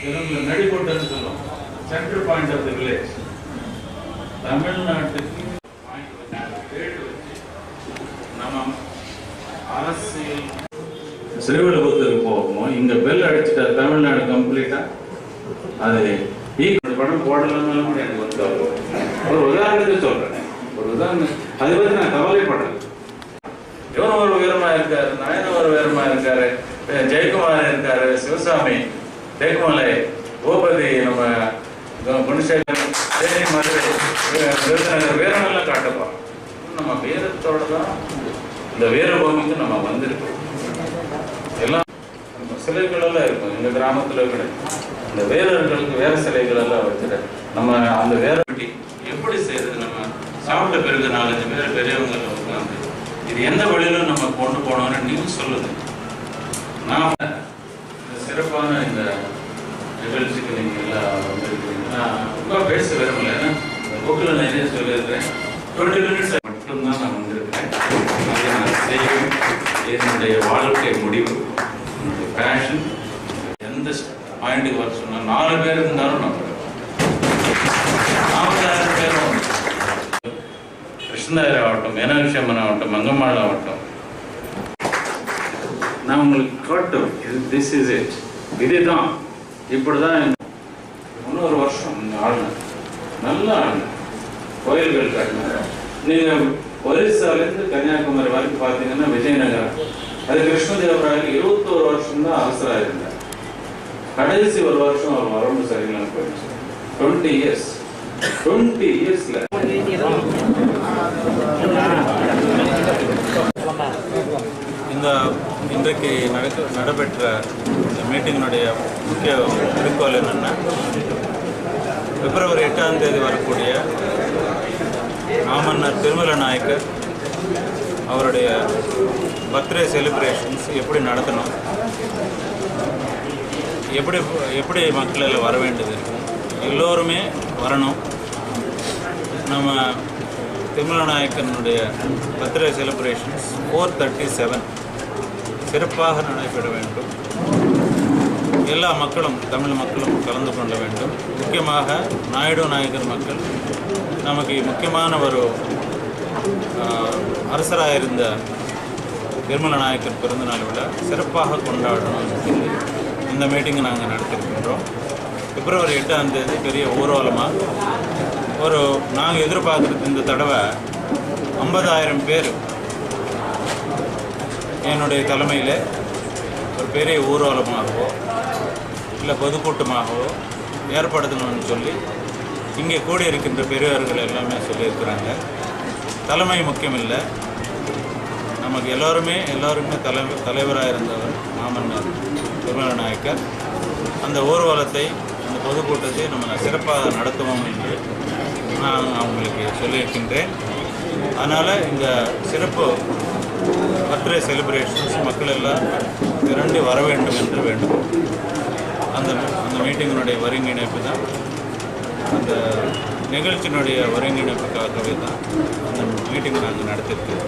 தெலுங்குல நடிகோட்டன்னு சொல்லுவோம் centre point of the village தமிழ்நாட்டுக்கு point வச்சு, rate வச்சு நம்ம அரசியல் ஸ்ரீவில்லிபுத்தூருக்கு போகும் இங்க பெல் அடிச்சுட்டா தமிழ்நாடு கம்ப்ளீட்டா அது ஈக்குவல் படம் போடலாம் கூட எனக்கு வந்து கவலை. ஒரு உதாரணத்துக்கு சொல்றேன் ஒரு உதாரணம் அதை பத்தி நான் கவலைப்படுறேன் இவரும் ஒரு வீரமா இருக்காரு நாயனும் ஒரு வீரமா இருக்காரு அஹ் ஜெயக்குமார் இருக்காரு சிவசாமி ஜெயக்குமலை பூபதி நம்ம கு- குணசேகரன் தேனி மதுரை வி- விருதுநகர் வீரமெல்லாம் காட்டப்போம் நம்ம வீரத்தோட தான் இந்த வீரபூமிக்கு நம்ம வந்திருக்கோம் எல்லாம் நம்ம சிலைகள் எல்லாம் இருக்கும் எங்க கிராமத்துல கூட இந்த வீரர்களுக்கு வேற சிலைகள் எல்லாம் வச்சுட்டு நம்ம அந்த வேற வெட்டி எப்படி செய்யறது நம்ம சாப்பிட்ட பிறகு நாலஞ்சு பேர் பெரியவங்க எல்லாம் உட்கார்ந்து இது எந்த வழியில நம்ம கொண்டு போனோம்னு நீங்க சொல்லுங்க நான் இந்த சிறப்பான இந்த நிகழ்ச்சிக்கு நீங்க எல்லாம் வந்திருக்கீங்க நான் ரொம்ப பேச விரும்பல ஏன்னா இந்த புக்கில் நிறைய சொல்லியிருக்கிறேன் டுவெண்ட்டி மினிட்ஸ் மட்டும்தான் நான் வந்திருக்கிறேன் அதை நான் செய்வேன் என்னுடைய வாழ்க்கை முடிவு என்னுடைய பேஷன் எந்த பாயிண்ட்டுக்கு வர சொன்னா நாலு பேர் இருந்தாலும் நான் வருவேன். நாற்பதாயிரம் பேரும் வந்து. கிருஷ்ணதாயர் ஆகட்டும் மீனாட்சியம்மன் ஆகட்டும் மங்கம்மாள் ஆகட்டும் நான் உங்களுக்கு காட்டும் இது திஸ் இஸ் இட் இதுதான் இப்படிதான் முந்நூறு வருஷம் இந்த ஆளுநர் நல்ல ஆளுநர் கோயில்கள் கட்டினார் நீங்க ஒரிசாலேருந்து கன்னியாகுமரி வரைக்கும் பார்த்தீங்கன்னா விஜயநகரம் அது கிருஷ்ணதேவராயல் இருபத்தோரு வருஷம் தான் அரசராக இருந்தார் கடைசி ஒரு வருஷம் அவர் வரம்பு சரியில்லாம போயிடுச்சு டுவெண்ட்டி இயர்ஸ் டுவெண்ட்டி இயர்ஸ்ல இந்த இன்றைக்கு நடக்க நடைபெற்ற இந்த மீட்டிங்கினுடைய முக்கிய குறிக்கோள் என்னென்னா பிப்ரவரி எட்டாம் தேதி வரக்கூடிய மாமன்னர் திருமல நாயக்கர் அவருடைய பர்த்டே செலிப்ரேஷன்ஸ் எப்படி நடத்தணும் எப்படி எப்படி மக்கள் எல்லாம் வர வேண்டியது இருக்கு எல்லோருமே வரணும் நம்ம திருமலநாயக்கனுடைய birthday celebrations four thirty seven சிறப்பாக நடைபெற வேண்டும் எல்லா மக்களும் தமிழ் மக்களும் கலந்து கொள்ள வேண்டும் முக்கியமாக நாயுடு நாயக்கர் மக்கள் நமக்கு முக்கியமான ஒரு ஆஹ், அரசராக இருந்த திருமல நாயக்கர் பிறந்தநாள் விழா சிறப்பாக கொண்டாடணும்னு சொல்லி இந்த மீட்டிங்கை நாங்கள் நடத்திருக்கின்றோம் பிப்ரவரி எட்டாம் தேதி பெரிய ஊர்வலமாக ஒரு நாங்கள் எதிர்பார்க்குறது இந்த தடவை ஐம்பதாயிரம் பேர் என்னுடைய தலைமையில் ஒரு பெரிய ஊர்வலமாகவோ இல்லை பொதுக்கூட்டமாகவோ ஏற்படுத்தணும்னு சொல்லி இங்கே கூடியிருக்கின்ற பெரியவர்கள் எல்லாமே சொல்லியிருக்கிறாங்க தலைமை முக்கியம் இல்லை நமக்கு எல்லோருமே எல்லோருமே தலை தலைவராக இருந்தவர் மாமன்னர் திருமல நாயக்கர் அந்த ஊர்வலத்தை அந்த பொதுக்கூட்டத்தை நம்ம சிறப்பாக நடத்துவோம் என்று நான் அவங்களுக்கு சொல்லியிருக்கின்றேன் அதனால் இந்த சிறப்பு பர்த்டே செலிப்ரேஷன்ஸ் மக்கள் எல்லாம் திரண்டு வர வேண்டும் என்று வேண்டும் அந்த அந்த மீட்டிங்கினுடைய ஒருங்கிணைப்பு தான் அந்த நிகழ்ச்சியினுடைய ஒருங்கிணைப்புக்காகவே தான் அந்த மீட்டிங் நாங்கள் நடத்திருக்கோம்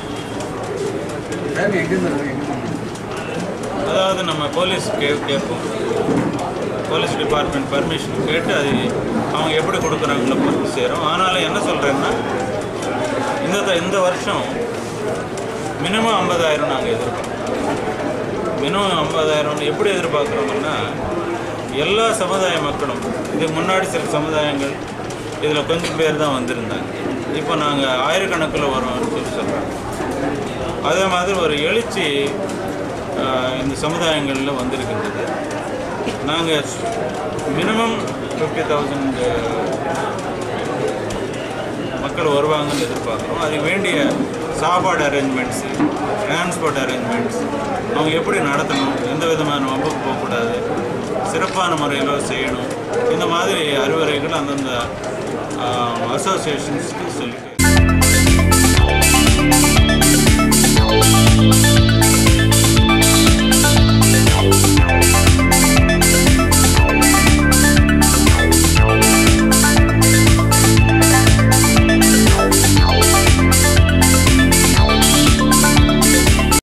அதாவது நம்ம போலீஸ் கே கேட்போம் போலீஸ் டிபார்ட்மெண்ட் பர்மிஷன் கேட்டு அது அவங்க எப்படி கொடுக்குறாங்களோ பொறுத்து சேரும் ஆனாலும் என்ன சொல்கிறேன்னா இந்த த- இந்த வருஷம் மினிமம் ஐம்பதாயிரம் நாங்கள் எதிர்பார்க்குறோம் மினிமம் ஐம்பதாயிரம் எப்படி எதிர்பார்க்குறோம்னா எல்லா சமுதாய மக்களும் இதுக்கு முன்னாடி சில சமுதாயங்கள் இதில் கொஞ்சம் பேர் தான் வந்திருந்தாங்க இப்போ நாங்கள் ஆயிரக்கணக்கில் வரோம்னு சொல்லி சொல்கிறோம் அதே மாதிரி ஒரு எழுச்சி ஆஹ், இந்த சமுதாயங்களில் வந்திருக்கின்றது நாங்கள் மினிமம் ஃபிஃப்டி தௌசண்ட் மக்கள் வருவாங்கன்னு எதிர்பார்க்குறோம் அதுக்கு வேண்டிய சாப்பாடு அரேஞ்ச்மெண்ட்ஸு டிரான்ஸ்போர்ட் அரேஞ்ச்மெண்ட்ஸ் அவங்க எப்படி நடத்தணும் எந்த விதமான வம்புக்கு போகக்கூடாது சிறப்பான முறையில் செய்யணும் இந்த மாதிரி அறிவுரைகள் அந்தந்த அசோசியேஷன்ஸ்க்கு சொல்லிட்டு